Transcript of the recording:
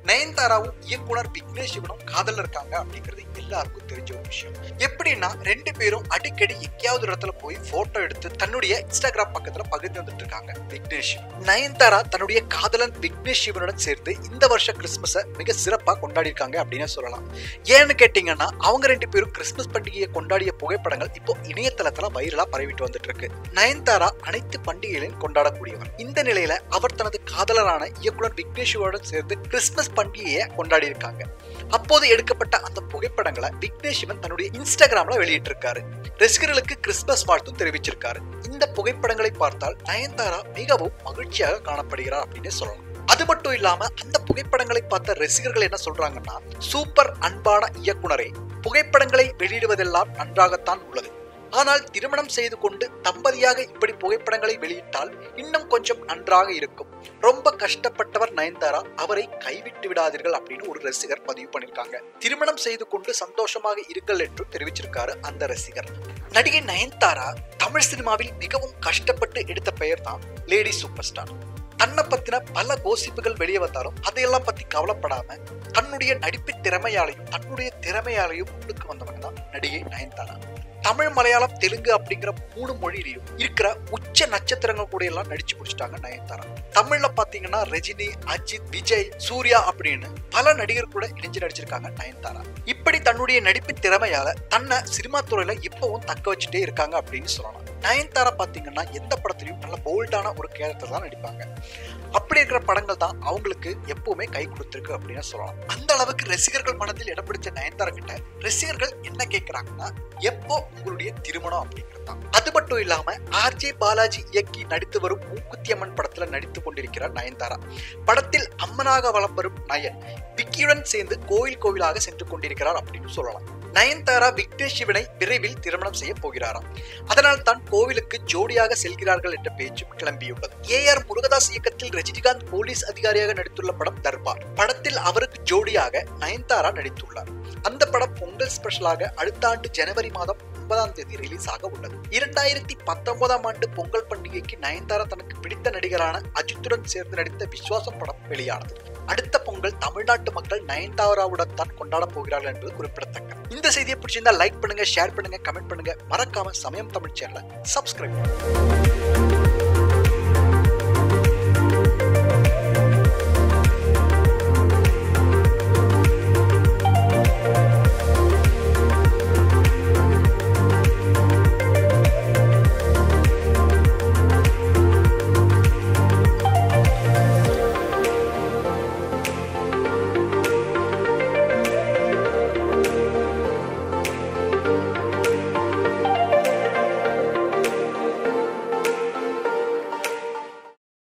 நயன்தாராவும் இயக்குனர் விக்னேஷ் சிவனும் காதல்ல இருக்காங்க அப்படிங்கிறது எல்லாருக்கும் தெரிஞ்ச ஒரு விஷயம் எப்படின்னா ரெண்டு பேரும் அடிக்கடி எங்கேயாவது ஒரு இடத்துல போய் போட்டோ எடுத்து தன்னுடைய இன்ஸ்டாகிராம் பக்கத்துல பகிர்ந்து வந்துட்டு இருக்காங்க விக்னேஷ் சிவன். நயன்தாரா தன்னுடைய காதலன் விக்னேஷ் சிவனுடன் சேர்ந்து இந்த வருஷ கிறிஸ்துமஸை மிக சிறப்பா கொண்டாடி இருக்காங்க அப்படின்னு சொல்லலாம் ஏன்னு கேட்டீங்கன்னா அவங்க ரெண்டு பேரும் கிறிஸ்துமஸ் பண்டிகையை கொண்டாடிய புகைப்படங்கள் இப்போ இணையதளத்துல வைரலா பரவிட்டு வந்துட்டு இருக்கு நயன்தாரா அனைத்து பண்டிகைகளையும் கொண்டாடக்கூடியவர் இந்த நிலையில அவர் தனது காதலரான இயக்குனர் விக்னேஷ் சிவனுடன் சேர்ந்து கிறிஸ்துமஸ் பண்டிகையை கொண்டாடி இருக்காங்க அப்போது எடுக்கப்பட்ட அந்த புகைப்படங்களை விக்னேஷ் சிவன் தன்னுடைய இன்ஸ்டாகிராம்ல வெளியிட்டிருக்காரு ரசிகர்களுக்கு கிறிஸ்துமஸ் வாழ்த்தும் தெரிவிச்சிருக்காரு இந்த புகைப்படங்களை பார்த்தால் நயன்தாரா மிகவும் மகிழ்ச்சியாக காணப்படுகிறார் அப்படின்னு சொல்லலாம் அது மட்டும் இல்லாம அந்த புகைப்படங்களை பார்த்த ரசிகர்கள் என்ன சொல்றாங்கன்னா சூப்பர் அன்பான இயக்குனரே புகைப்படங்களை வெளியிடுவதெல்லாம் நன்றாகத்தான் உள்ளது ஆனால் திருமணம் செய்து கொண்டு தம்பதியாக இப்படி புகைப்படங்களை வெளியிட்டால் இன்னும் கொஞ்சம் நன்றாக இருக்கும் ரொம்ப கஷ்டப்பட்டவர் நயன்தாரா அவரை கைவிட்டு விடாதீர்கள் அப்படின்னு ஒரு ரசிகர் பதிவு பண்ணிருக்காங்க திருமணம் செய்து கொண்டு சந்தோஷமாக இருங்கள் என்று தெரிவிச்சிருக்காரு அந்த ரசிகர் நடிகை நயன்தாரா தமிழ் சினிமாவில் மிகவும் கஷ்டப்பட்டு எடுத்த பெயர் தான் லேடி சூப்பர் ஸ்டார் தன்னை பத்தின பல கோசிப்புகள் வெளியே வந்தாலும் அதையெல்லாம் பத்தி கவலைப்படாம தன்னுடைய நடிப்பு திறமையாலையும் தன்னுடைய திறமையாலையும் முன்னுக்கு வந்தவங்க தான் நடிகை நயன்தாரா தமிழ் மலையாளம் தெலுங்கு அப்படிங்கிற மூணு மொழியிலையும் இருக்கிற உச்ச நட்சத்திரங்கள் கூட எல்லாம் நடிச்சு முடிச்சிட்டாங்க நயன்தாரா தமிழ்ல பாத்தீங்கன்னா ரஜினி அஜித் விஜய் சூர்யா அப்படின்னு பல நடிகர் கூட இணைஞ்சு நடிச்சிருக்காங்க நயன்தாரா இப்படி தன்னுடைய நடிப்பின் திறமையால தன்னை சினிமா துறையில இப்பவும் தக்க வச்சுட்டே இருக்காங்க அப்படின்னு சொல்லலாம் நயன்தாரா பாத்தீங்கன்னா எந்த படத்துலயும் நல்ல போல்டான ஒரு கேரக்டர் தான் நடிப்பாங்க அப்படி இருக்கிற படங்கள் தான் அவங்களுக்கு எப்பவுமே கை கொடுத்திருக்கு அப்படின்னு சொல்லலாம் அந்த அளவுக்கு ரசிகர்கள் மனதில் இடம் பிடிச்ச நயன்தாரா கிட்ட ரசிகர்கள் என்ன கேட்கறாங்கன்னா எப்போ உங்களுடைய திருமணம் அப்படிங்கிறது தான் அது மட்டும் இல்லாம ஆர்ஜே பாலாஜி இயக்கி நடித்து வரும் மூக்குத்தியம்மன் படத்துல நடித்து கொண்டிருக்கிறார் நயன்தாரா படத்தில் அம்மனாக வலம் வரும் நயன் விக்கியுடன் சேர்ந்து கோயில் கோவிலாக சென்று கொண்டிருக்கிறார் அப்படின்னு சொல்லலாம் நயன்தாரா விக்னேஷ் சிவனை விரைவில் திருமணம் செய்ய போகிறாராம் அதனால் தான் கோவிலுக்கு ஜோடியாக செல்கிறார்கள் என்ற பேச்சும் கிளம்பியுள்ளது ஏ ஆர் முருகதாஸ் இயக்கத்தில் ரஜினிகாந்த் போலீஸ் அதிகாரியாக நடித்துள்ள படம் தர்பார் படத்தில் அவருக்கு ஜோடியாக நயன்தாரா நடித்துள்ளார் அந்த படம் பொங்கல் ஸ்பெஷலாக அடுத்த ஆண்டு ஜனவரி மாதம் ஒன்பதாம் தேதி ரிலீஸ் ஆக உள்ளது இரண்டாயிரத்தி பத்தொன்பதாம் ஆண்டு பொங்கல் பண்டிகைக்கு நயன்தாரா தனக்கு பிடித்த நடிகரான அஜித்துடன் சேர்ந்து நடித்த விஸ்வாசம் படம் வெளியானது அடுத்த பொங்கல் தமிழ்நாட்டு மக்கள் நயன்தாராவுடன் தான் கொண்டாட போகிறார்கள் என்பது குறிப்பிடத்தக்கது இந்த செய்தியை பிடிச்சிருந்தா லைக் பண்ணுங்க ஷேர் பண்ணுங்க கமெண்ட் பண்ணுங்க மறக்காம சமயம் தமிழ் சேனலை சப்ஸ்கிரைப்